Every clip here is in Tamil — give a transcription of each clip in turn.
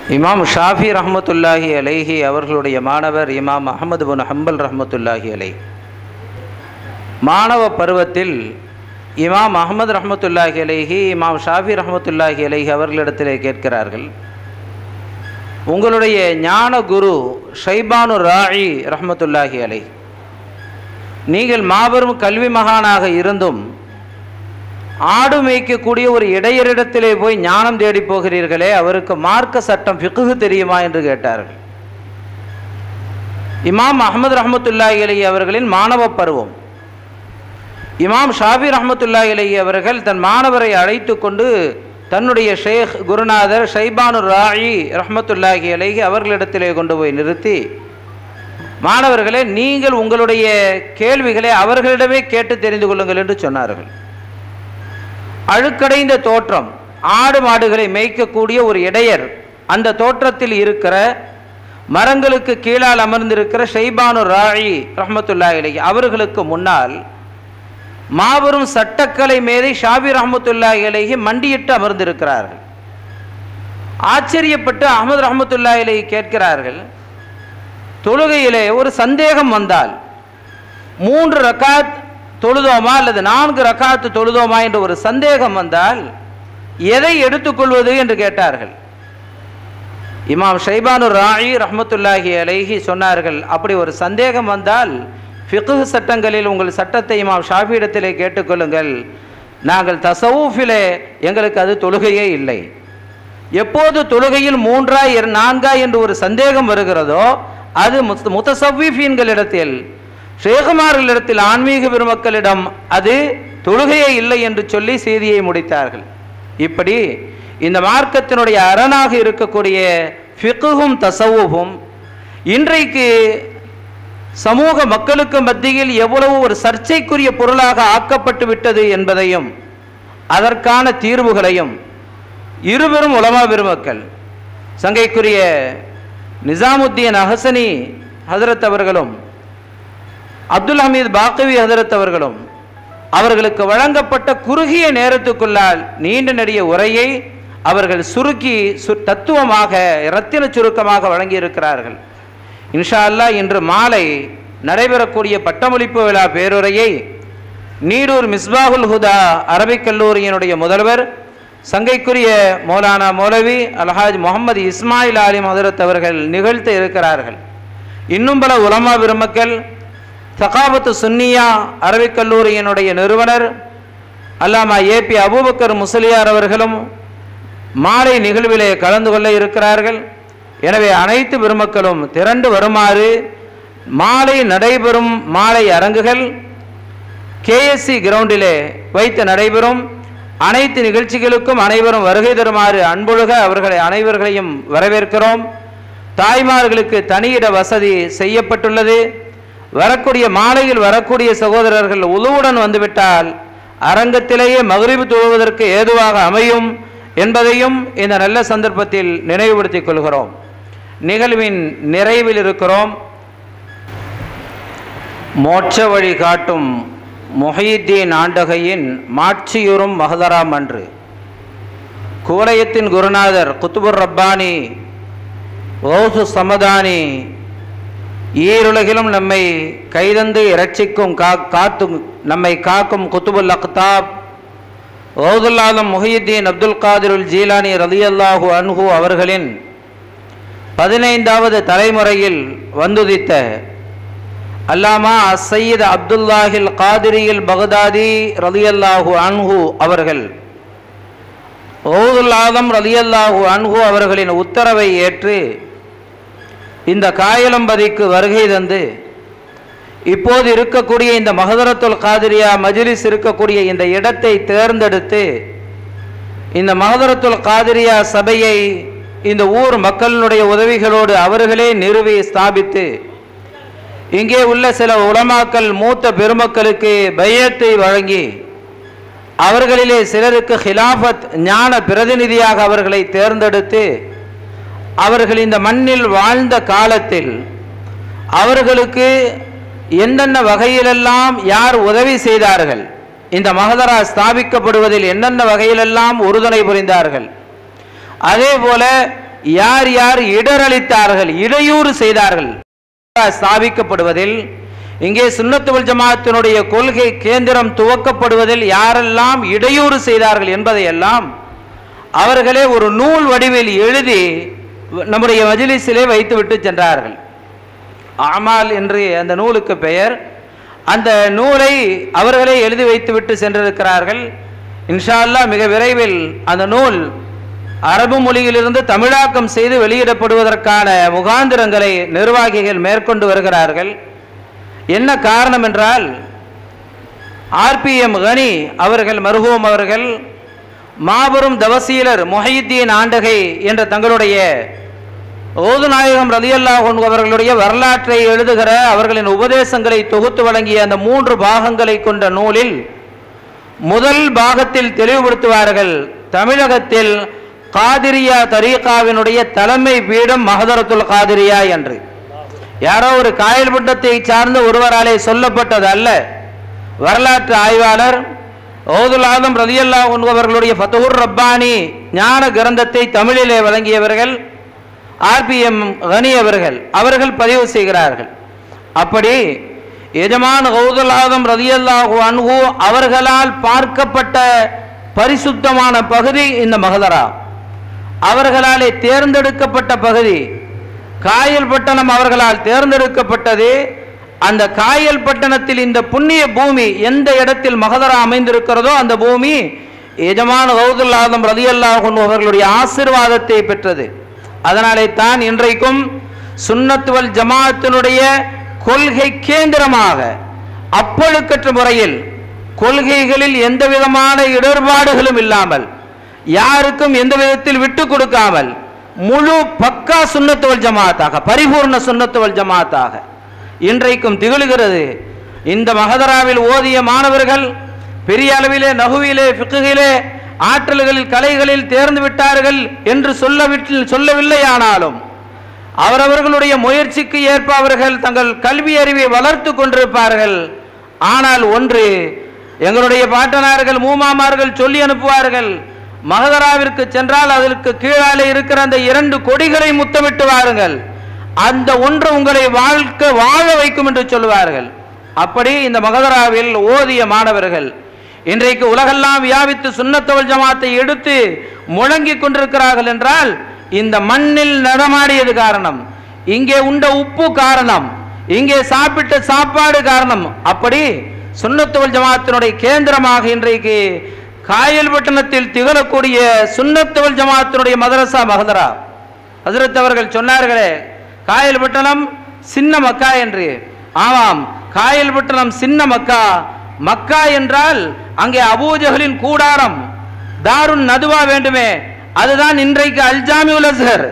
இமாம் ஷாஃபி ரஹ்மத்துல்லாஹி அலைஹி அவர்களுடைய மாணவர் இமாம் அஹமது பின் ஹம்பல் ரஹ்மத்துல்லாஹி அலை மாணவ பருவத்தில் இமாம் அஹமது ரஹ்மத்துல்லாஹி அலைஹி இமாம் ஷாஃபி ரஹ்மத்துல்லாஹி அலைஹி அவர்களிடத்திலே கேட்கிறார்கள் உங்களுடைய ஞான குரு ஷைபானு ராயி ரஹ்மத்துல்லாஹி அலை நீங்கள் மாபெரும் கல்வி மகானாக இருந்தும் ஆடு மேய்க்கக்கூடிய ஒரு இடையரிடத்திலே போய் ஞானம் தேடி போகிறீர்களே அவருக்கு மார்க்க சட்டம் ஃபிக்குகு தெரியுமா என்று கேட்டார்கள் இமாம் அஹமது ரஹமத்துல்லாஹி அலி அவர்களின் மாணவ பருவம் இமாம் ஷாபி ரஹமத்துல்லாஹி அலி அவர்கள் தன் மாணவரை அழைத்து கொண்டு தன்னுடைய ஷேக் குருநாதர் ஷைபானு ராயி ரஹமத்துல்லாஹி அலைஹி அவர்களிடத்திலே கொண்டு போய் நிறுத்தி மாணவர்களே நீங்கள் உங்களுடைய கேள்விகளை அவர்களிடமே கேட்டு தெரிந்து கொள்ளுங்கள் என்று சொன்னார்கள் அழுக்கடைந்த தோற்றம் ஆடு மாடுகளை மேய்க்கக்கூடிய ஒரு இடையர் அந்த தோற்றத்தில் இருக்கிற மரங்களுக்கு கீழால் அமர்ந்திருக்கிற ஷைபானு ராயி ரஹமத்துல்லா இலை அவர்களுக்கு முன்னால் மாபெரும் சட்டக்கலை மேதை ஷாபி ரஹமத்துல்லா இலைகி மண்டியிட்டு அமர்ந்திருக்கிறார்கள் ஆச்சரியப்பட்டு அகமது ரஹமத்துல்லா இலை கேட்கிறார்கள் தொழுகையிலே ஒரு சந்தேகம் வந்தால் மூன்று ரக்காத் தொழுதோமா அல்லது நான்கு ரக்காத்து தொழுதோமா என்ற ஒரு சந்தேகம் வந்தால் எதை எடுத்துக்கொள்வது என்று கேட்டார்கள் இமாம் ஷைபானு ராயி ரஹமத்துல்லாஹி அலைஹி சொன்னார்கள் அப்படி ஒரு சந்தேகம் வந்தால் ஃபிகு சட்டங்களில் உங்கள் சட்டத்தை இமாம் ஷாஃபியிடத்திலே கேட்டுக்கொள்ளுங்கள் நாங்கள் தசவூஃபிலே எங்களுக்கு அது தொழுகையே இல்லை எப்போது தொழுகையில் மூன்றா நான்கா என்று ஒரு சந்தேகம் வருகிறதோ அது முத்தசவ்வீஃபீன்களிடத்தில் ஷேகுமார்களிடத்தில் ஆன்மீக பெருமக்களிடம் அது தொழுகையே இல்லை என்று சொல்லி செய்தியை முடித்தார்கள் இப்படி இந்த மார்க்கத்தினுடைய அரணாக இருக்கக்கூடிய ஃபிக்குகும் தசவுகும் இன்றைக்கு சமூக மக்களுக்கு மத்தியில் எவ்வளவு ஒரு சர்ச்சைக்குரிய பொருளாக ஆக்கப்பட்டு விட்டது என்பதையும் அதற்கான தீர்வுகளையும் இருபெரும் உலமா பெருமக்கள் சங்கைக்குரிய நிசாமுத்தீன் அஹசனி ஹசரத் அவர்களும் அப்துல் ஹமீத் பாக்கவி ஹதரத் அவர்களும் அவர்களுக்கு வழங்கப்பட்ட குறுகிய நேரத்துக்குள்ளால் நீண்ட நெடிய உரையை அவர்கள் சுருக்கி சு தத்துவமாக இரத்தின சுருக்கமாக வழங்கியிருக்கிறார்கள் இன்ஷா அல்லா இன்று மாலை நடைபெறக்கூடிய பட்டமளிப்பு விழா பேருரையை நீடூர் மிஸ்பாகுல் ஹுதா அரபிக் கல்லூரியினுடைய முதல்வர் சங்கைக்குரிய மௌலானா மௌலவி அல்ஹாஜ் முகமது இஸ்மாயில் அலிம் ஹதரத் அவர்கள் நிகழ்த்த இருக்கிறார்கள் இன்னும் பல உலமா பெருமக்கள் சகாபத்து சுன்னியா அரபிக் கல்லூரியினுடைய நிறுவனர் அல்லாமா ஏபி அபூபக்கர் முசலியார் அவர்களும் மாலை நிகழ்விலே கலந்து கொள்ள இருக்கிறார்கள் எனவே அனைத்து பெருமக்களும் திரண்டு வருமாறு மாலை நடைபெறும் மாலை அரங்குகள் கேஎஸ்சி கிரவுண்டிலே வைத்து நடைபெறும் அனைத்து நிகழ்ச்சிகளுக்கும் அனைவரும் வருகை தருமாறு அன்பொழுக அவர்களை அனைவர்களையும் வரவேற்கிறோம் தாய்மார்களுக்கு தனியிட வசதி செய்யப்பட்டுள்ளது வரக்கூடிய மாலையில் வரக்கூடிய சகோதரர்கள் உதவுடன் வந்துவிட்டால் அரங்கத்திலேயே மகிழ்வு தொழுவதற்கு ஏதுவாக அமையும் என்பதையும் இந்த நல்ல சந்தர்ப்பத்தில் நினைவுபடுத்திக் கொள்கிறோம் நிகழ்வின் நிறைவில் இருக்கிறோம் மோட்ச வழி காட்டும் மொஹீத்தீன் ஆண்டகையின் மாட்சியுறும் மகதராம் அன்று கூலயத்தின் குருநாதர் குத்துபுர் ரப்பானி ஓசு சமதானி ஈருலகிலும் நம்மை கைதந்து இரட்சிக்கும் கா காத்து நம்மை காக்கும் குத்துபுல் அக்தாப் ஓதுல்லாதம் முஹியுத்தீன் அப்துல் காதிருல் ஜீலானி ரலியல்லாஹு அன்ஹு அவர்களின் பதினைந்தாவது தலைமுறையில் வந்துதித்த அல்லாமா சையீத் அப்துல்லாஹில் காதிரியில் பகதாதி ரலியல்லாஹு அன்ஹு அவர்கள் ஓதுல் ஆதம் ரலியல்லாஹு அன்ஹு அவர்களின் உத்தரவை ஏற்று இந்த காயலம்பதிக்கு வருகை தந்து இப்போது இருக்கக்கூடிய இந்த மகதரத்துல் காதிரியா மஜ்லிஸ் இருக்கக்கூடிய இந்த இடத்தை தேர்ந்தெடுத்து இந்த மகதரத்துல் காதிரியா சபையை இந்த ஊர் மக்களினுடைய உதவிகளோடு அவர்களே நிறுவி ஸ்தாபித்து இங்கே உள்ள சில உலமாக்கள் மூத்த பெருமக்களுக்கு பையத்தை வழங்கி அவர்களிலே சிலருக்கு ஹிலாஃபத் ஞான பிரதிநிதியாக அவர்களை தேர்ந்தெடுத்து அவர்கள் இந்த மண்ணில் வாழ்ந்த காலத்தில் அவர்களுக்கு என்னென்ன வகையிலெல்லாம் யார் உதவி செய்தார்கள் இந்த மகதரா ஸ்தாபிக்கப்படுவதில் என்னென்ன வகையிலெல்லாம் உறுதுணை புரிந்தார்கள் அதே போல யார் யார் இடரளித்தார்கள் இடையூறு செய்தார்கள் ஸ்தாபிக்கப்படுவதில் இங்கே சுன்னத்துவல் ஜமாத்தினுடைய கொள்கை கேந்திரம் துவக்கப்படுவதில் யாரெல்லாம் இடையூறு செய்தார்கள் என்பதையெல்லாம் அவர்களே ஒரு நூல் வடிவில் எழுதி நம்முடைய மஜிலிஸிலே வைத்துவிட்டு சென்றார்கள் ஆமால் என்று அந்த நூலுக்கு பெயர் அந்த நூலை அவர்களே எழுதி வைத்துவிட்டு சென்றிருக்கிறார்கள் இன்ஷா அல்லாஹ் மிக விரைவில் அந்த நூல் அரபு மொழியிலிருந்து தமிழாக்கம் செய்து வெளியிடப்படுவதற்கான முகாந்திரங்களை நிர்வாகிகள் மேற்கொண்டு வருகிறார்கள் என்ன காரணம் என்றால் ஆர்பிஎம் கனி அவர்கள் மருகூம் அவர்கள் மாபெரும் தவசீலர் மொஹித்தீன் ஆண்டகை என்ற தங்களுடைய ஓதுநாயகம் ரதியல்லாஹ் அவர்களுடைய வரலாற்றை எழுதுகிற அவர்களின் உபதேசங்களை தொகுத்து வழங்கிய அந்த மூன்று பாகங்களை கொண்ட நூலில் முதல் பாகத்தில் தெளிவுபடுத்துவார்கள் தமிழகத்தில் காதிரியா தரீகாவினுடைய தலைமை பீடம் மகதரத்துல் காதிரியா என்று யாரோ ஒரு காயல்பட்டத்தை சார்ந்த ஒருவராலே சொல்லப்பட்டது அல்ல வரலாற்று ஆய்வாளர் ஓதுல் ஆதம் ரதியல்லா அவர்களுடைய ஃபத்தூர் ரப்பானி ஞான கிரந்தத்தை தமிழிலே வழங்கியவர்கள் ஆர்பிஎம் கனி அவர்கள் அவர்கள் பதிவு செய்கிறார்கள் அப்படி எஜமான் கௌதுல் ஆதம் ரதியல்லாஹு அன்ஹு அவர்களால் பார்க்கப்பட்ட பரிசுத்தமான பகுதி இந்த மகதரா அவர்களாலே தேர்ந்தெடுக்கப்பட்ட பகுதி காயல் பட்டணம் அவர்களால் தேர்ந்தெடுக்கப்பட்டது அந்த காயல் பட்டணத்தில் இந்த புண்ணிய பூமி எந்த இடத்தில் மகதரா அமைந்திருக்கிறதோ அந்த பூமி எஜமான கௌதுல் ஆதம் ரதியல்லாஹு அன்ஹு அவர்களுடைய ஆசிர்வாதத்தை பெற்றது அதனாலே தான் இன்றைக்கும் சுன்னத்துவல் ஜமாத்தினுடைய கொள்கை கேந்திரமாக அப்பழுக்கற்ற முறையில் கொள்கைகளில் எந்த விதமான இடர்பாடுகளும் இல்லாமல் யாருக்கும் எந்த விதத்தில் விட்டு கொடுக்காமல் முழு பக்கா சுன்னத்துவல் ஜமாத்தாக பரிபூர்ண சுன்னத்துவல் ஜமாத்தாக இன்றைக்கும் திகழ்கிறது இந்த மகதராவில் ஓதிய மாணவர்கள் பெரிய அளவிலே நகுவிலே ஃபிக்குகிலே ஆற்றல்களில் கலைகளில் தேர்ந்து விட்டார்கள் என்று சொல்ல சொல்லவில்லை ஆனாலும் அவரவர்களுடைய முயற்சிக்கு ஏற்ப அவர்கள் தங்கள் கல்வி அறிவை வளர்த்து கொண்டிருப்பார்கள் ஆனால் ஒன்று எங்களுடைய பாட்டனார்கள் மூமாமார்கள் சொல்லி அனுப்புவார்கள் மகதராவிற்கு சென்றால் அதற்கு கீழாலே இருக்கிற அந்த இரண்டு கொடிகளை முத்தமிட்டு வாருங்கள் அந்த ஒன்று உங்களை வாழ்க்கை வாழ வைக்கும் என்று சொல்லுவார்கள் அப்படி இந்த மகதராவில் ஓதிய மாணவர்கள் இன்றைக்கு உலகெல்லாம் வியாபித்து சுன்னத்தவல் ஜமாத்தை எடுத்து முழங்கிக் கொண்டிருக்கிறார்கள் என்றால் இந்த மண்ணில் நடமாடியது காரணம் இங்கே உண்ட உப்பு காரணம் இங்கே சாப்பிட்ட சாப்பாடு காரணம் அப்படி சுன்னத்துவல் ஜமாத்தினுடைய கேந்திரமாக இன்றைக்கு காயல்பட்டணத்தில் திகழக்கூடிய சுன்னத்துவல் ஜமாத்தினுடைய மதரசா மகதரா ஹசரத் அவர்கள் சொன்னார்களே காயல்பட்டணம் சின்ன மக்கா என்று ஆமாம் காயல்பட்டணம் சின்ன மக்கா மக்கா என்றால் அங்கே அபூஜகளின் கூடாரம் தாருன் நதுவா வேண்டுமே அதுதான் இன்றைக்கு அல்ஜாமி அஸ்ஹர்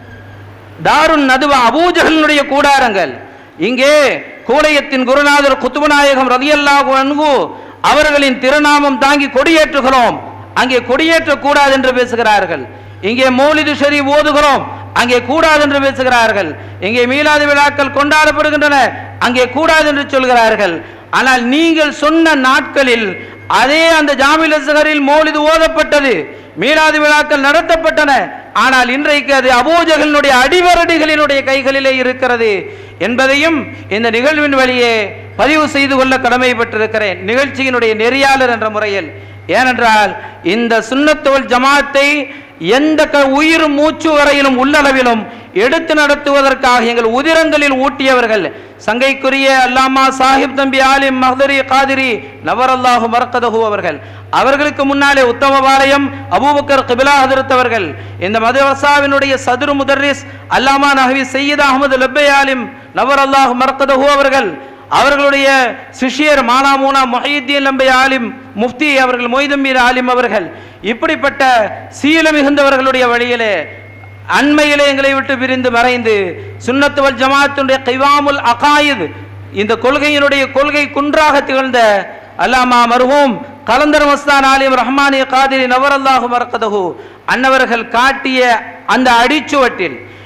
தாருன் நதுவா அபூஜகளினுடைய கூடாரங்கள் இங்கே கூடையத்தின் குருநாதர் குத்துபநாயகம் ரதியல்லாஹு அன்ஹு அவர்களின் திருநாமம் தாங்கி கொடியேற்றுகிறோம் அங்கே கொடியேற்ற கூடாது என்று பேசுகிறார்கள் இங்கே மௌலிது ஷரீப் ஓதுகிறோம் அங்கே கூடாது என்று பேசுகிறார்கள் இங்கே மீலாது விழாக்கள் கொண்டாடப்படுகின்றன அங்கே கூடாது என்று சொல்கிறார்கள் ஆனால் நீங்கள் சொன்ன நாட்களில் அதே அந்த ஜாமில் அஸ்ஹரில் மௌலிது ஓதப்பட்டது மீலாது விழாக்கள் நடத்தப்பட்டன ஆனால் இன்றைக்கு அது அபூஜகளினுடைய அடிவரடிகளினுடைய கைகளிலே இருக்கிறது என்பதையும் இந்த நிகழ்வின் வழியே பதிவு செய்து கொள்ள கடமைப்பட்டிருக்கிறேன் நிகழ்ச்சியினுடைய நெறியாளர் என்ற முறையில் ஏனென்றால் இந்த சுன்னத்துவல் ஜமாத்தை எந்த க உயிர் மூச்சு வரையிலும் உள்ளளவிலும் எடுத்து நடத்துவதற்காக எங்கள் உதிரங்களில் ஊட்டியவர்கள் சங்கைக்குரிய அல்லாமா சாஹிப் தம்பி ஆலிம் மஹ்தரி காதிரி நவர் அல்லாஹு மரக்கதகு அவர்கள் அவர்களுக்கு முன்னாலே உத்தமபாளையம் அபூபக்கர் கிபிலா ஹதரத் அவர்கள் இந்த மதரசாவினுடைய சதுரு முதர்ரிஸ் அல்லாமா நஹவி சையீத் அகமது லப்பை ஆலிம் நவர் அல்லாஹு மரக்கதகு அவர்கள் அவர்களுடைய சிஷியர் மானாமூனா மொஹீத்தீன் லம்பை ஆலிம் முஃப்தி அவர்கள் மொய்தம்பீர் ஆலிம் அவர்கள் இப்படிப்பட்ட சீல மிகுந்தவர்களுடைய வழியிலே அண்மையிலே எங்களை விட்டு பிரிந்து மறைந்து சுன்னத்துவல் ஜமாத்துடைய கைவாமுல் அகாயித் இந்த கொள்கையினுடைய கொள்கை குன்றாக திகழ்ந்த அல்லாமா மருஹூம் கலந்தர் மஸ்தான் ஆலிம் ரஹ்மானி காதிரி நவரல்லாஹு மரக்கதகு அன்னவர்கள் காட்டிய அந்த அடிச்சுவட்டில்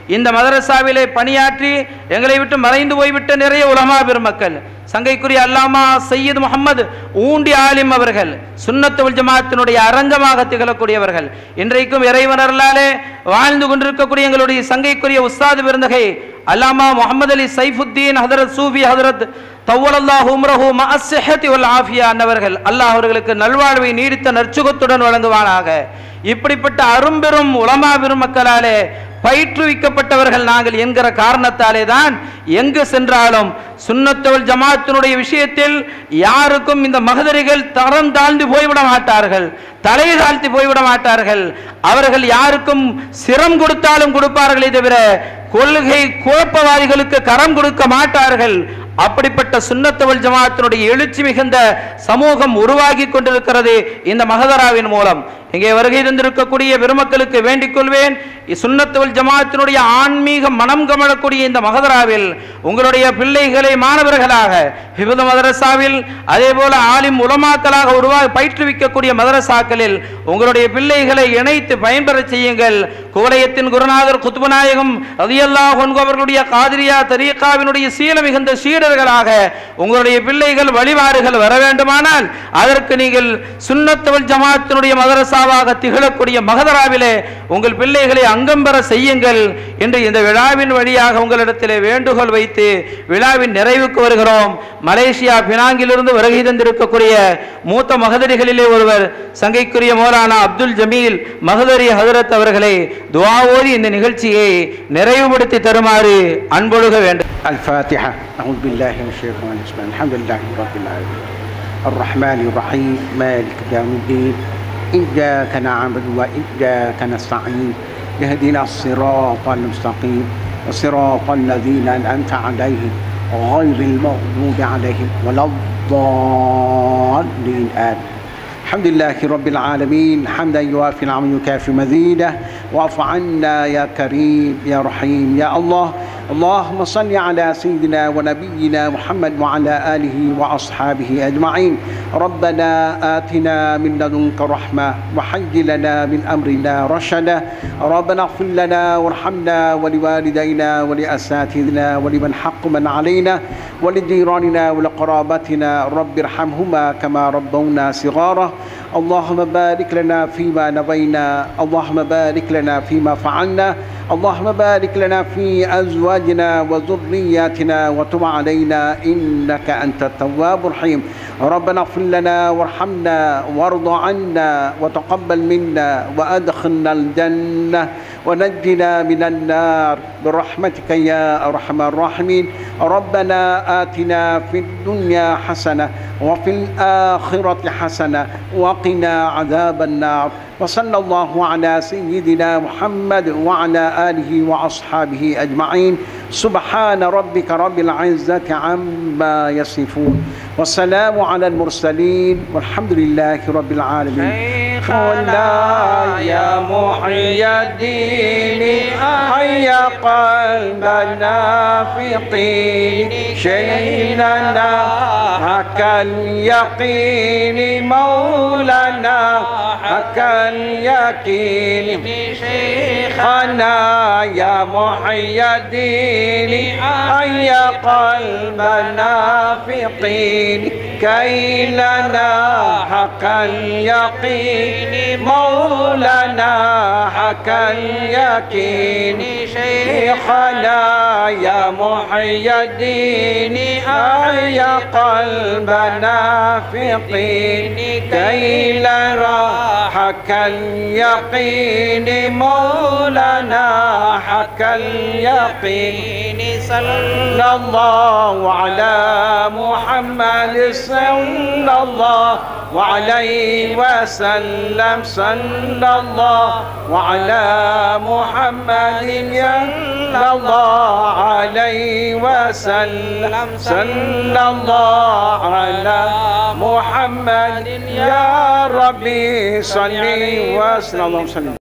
இந்த மதரசாவிலே பணியாற்றி எங்களை விட்டு மறைந்து போய்விட்ட நிறைய உலமா பெருமக்கள் சங்கைக்குரிய அல்லாமா சையீத் முகமது ஊண்டி ஆலிம் அவர்கள் சுன்னத்துல் ஜமாத்தினுடைய அரங்கமாக திகழக்கூடியவர்கள் இன்றைக்கும் இறைவனர்களாலே வாழ்ந்து கொண்டிருக்கக்கூடிய எங்களுடைய சங்கைக்குரிய உஸ்தாது பெருந்தகை அல்லாமா முகமது அலி சைஃபுத்தீன் ஹதரத் சூஃபி ஹதரத் தவ்வலல்லாஹு உம்ரஹு மஅஸ்ஸஹத்தி வல் ஆஃபியா அன்னவர்கள் அல்லாஹ் அவர்களுக்கு நல்வாழ்வை நீடித்த நற்சுகத்துடன் வழங்குவானாக இப்படிப்பட்ட அரும்பெரும் உலமா பெருமக்களாலே பயிற்றுவிக்கப்பட்டவர்கள் நாங்கள் என்கிற காரணத்தாலே தான் எங்கு சென்றாலும் சுன்னத்தவல் ஜமாத்தினுடைய விஷயத்தில் யாருக்கும் இந்த மகதரிகள் தரம் தாழ்ந்து போய்விட மாட்டார்கள் தலை தாழ்த்தி போய்விட மாட்டார்கள் அவர்கள் யாருக்கும் சிரம் கொடுத்தாலும் கொடுப்பார்களே தவிர கொள்கை குழப்பவாதிகளுக்கு கரம் கொடுக்க மாட்டார்கள் அப்படிப்பட்ட சுன்னத்தவல் ஜமாத்தினுடைய எழுச்சி மிகுந்த சமூகம் உருவாகி கொண்டிருக்கிறது இந்த மகதராவின் மூலம் இங்கே வருகை தந்திருக்கக்கூடிய பெருமக்களுக்கு வேண்டிக் கொள்வேன் சுன்னத்துவல் ஜமாத்தினுடைய ஆன்மீக மனம் கமழக்கூடிய இந்த மகதராவில் உங்களுடைய பிள்ளைகளை மாணவர்களாக ஹிபுது மதரசாவில் அதே போல ஆலிம் உலமாக்களாக உருவாக பயிற்றுவிக்கக்கூடிய மதரசாக்களில் உங்களுடைய பிள்ளைகளை இணைத்து பயன்பெற செய்யுங்கள் கோலயத்தின் குருநாதர் குத்துபநாயகம் ரதியல்லா அவர்களுடைய காதிரியா தரீகாவினுடைய சீல மிகுந்த சீடர்களாக உங்களுடைய பிள்ளைகள் வழிபாடுகள் வர வேண்டுமானால் அதற்கு நீங்கள் சுன்னத்தவல் ஜமாத்தினுடைய மதரசாவாக திகழக்கூடிய மகதராவிலே உங்கள் பிள்ளைகளை அங்கம் பெற செய்யுங்கள் என்று இந்த விழாவின் வழியாக உங்களிடத்திலே வேண்டுகோள் வைத்து விழாவின் நிறைவுக்கு வருகிறோம் மலேசியா பினாங்கிலிருந்து வருகை தந்திருக்கக்கூடிய மூத்த மகதரிகளிலே ஒருவர் சங்கைக்குரிய மோலானா அப்துல் ஜமீல் மகதரி ஹதரத் அவர்களை துவாவோதி இந்த நிகழ்ச்சியை நிறைவுபடுத்தி தருமாறு அன்பொழுக வேண்டும் الفاتحة أعوذ بالله من الشيطان الرجيم الحمد لله رب العالمين الرحمن الرحيم مالك يوم الدين إياك نعبد وإياك نستعين اهدنا الصراط المستقيم صراط الذين أنعمت عليهم غير المغضوب عليهم ولا الضالين آمين الحمد لله رب العالمين حمدا يوافي العمل يكافي مزيده واعف عنا يا كريم يا رحيم يا الله اللهم صل على سيدنا ونبينا محمد وعلى اله واصحابه اجمعين ربنا اتنا من لدنك رحمه وحي لنا من امرنا رشدا ربنا اغفر لنا وارحمنا ولوالدينا ولاساتذتنا ولمن حق من علينا ولجيراننا ولقرابتنا رب ارحمهما كما ربونا صغارا اللهم بارك لنا فيما نوينا اللهم بارك لنا فيما فعلنا اللهم بارك لنا في ازواجنا وذرياتنا وتب علينا انك انت التواب الرحيم ربنا اغفر لنا وارحمنا وارض عنا وتقبل منا وادخلنا الجنه ونجنا من النار برحمتك يا ارحم الراحمين ربنا اتنا في الدنيا حسنه وفي الاخره حسنه وقنا عذاب النار وصلى الله على سيدنا محمد وعلى اله واصحابه اجمعين سبحان ربك رب العزه عما يصفون والسلام على المرسلين والحمد لله رب العالمين شيخنا يا محيي الدين حي قلبنا في طين شيخنا حكى اليقين مولانا حكى اليقين شيخنا يا محيي الدين حي قلبنا في طين كي لنا حق اليقين مولانا حق اليقين شيخنا يا محيي الدين حي قلبنا في طين كي لنا حق اليقين مولانا حق اليقين صلى الله على محمد صلى الله وعليه وسلم صلى الله وعلى محمد صلى الله عليه وسلم صلى الله على محمد يا ربي صل وسلم